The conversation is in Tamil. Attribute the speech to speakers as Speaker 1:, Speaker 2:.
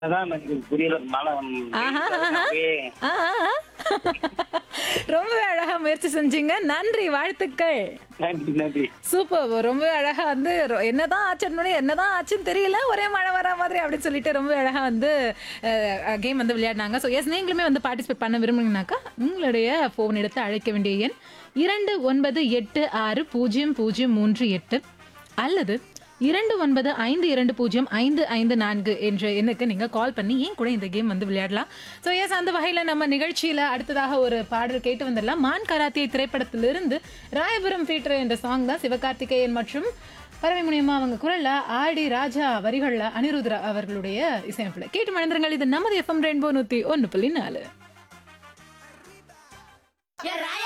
Speaker 1: அதான் எனக்கு புரியல மழை
Speaker 2: ஆஹா, ஆஹா. ஆ, ஆ, ஆ. ரொம்ப அழகா முயற்சி செஞ்சீங்க நன்றி வாழ்த்துக்கள்
Speaker 1: நன்றி நன்றி
Speaker 2: சூப்பர் ரொம்ப அழகா வந்து ரொ- என்னதான் ஆச்சுன்னு என்னதான் ஆச்சுன்னு தெரியல ஒரே மழை வர மாதிரி அப்படின்னு சொல்லிட்டு ரொம்ப அழகா வந்து கேம் வந்து விளையாடினாங்க ஸோ எஸ் நீங்களுமே வந்து பார்ட்டிசிபேட் பண்ண விரும்புனீங்கனாக்கா உங்களுடைய ஃபோன் எடுத்து அழைக்க வேண்டிய எண் இரண்டு ஒன்பது எட்டு ஆறு பூஜ்ஜியம் பூஜ்ஜியம் மூன்று எட்டு அல்லது இரண்டு ஒன்பது ஐந்து இரண்டு பூஜ்ஜியம் ஐந்து ஐந்து நான்கு என்ற எண்ணுக்கு நீங்கள் கால் பண்ணி ஏன் கூட இந்த கேம் வந்து விளையாடலாம் ஸோ எஸ் அந்த வகையில் நம்ம நிகழ்ச்சியில் அடுத்ததாக ஒரு பாடல் கேட்டு வந்துடலாம் மான் கராத்தே திரைப்படத்திலிருந்து ராயபுரம் தியேட்டர் என்ற சாங் தான் சிவகார்த்திகேயன் மற்றும் பறவை மூலியமா அவங்க குரல்ல ஆடி ராஜா வரிகள்ல அனிருத்ரா அவர்களுடைய இசையமைப்புல கேட்டு மனிதர்கள் இது நமது எஃப்எம் ரெயின்போ நூத்தி ஒன்று புள்ளி நாலு
Speaker 3: Yeah, right.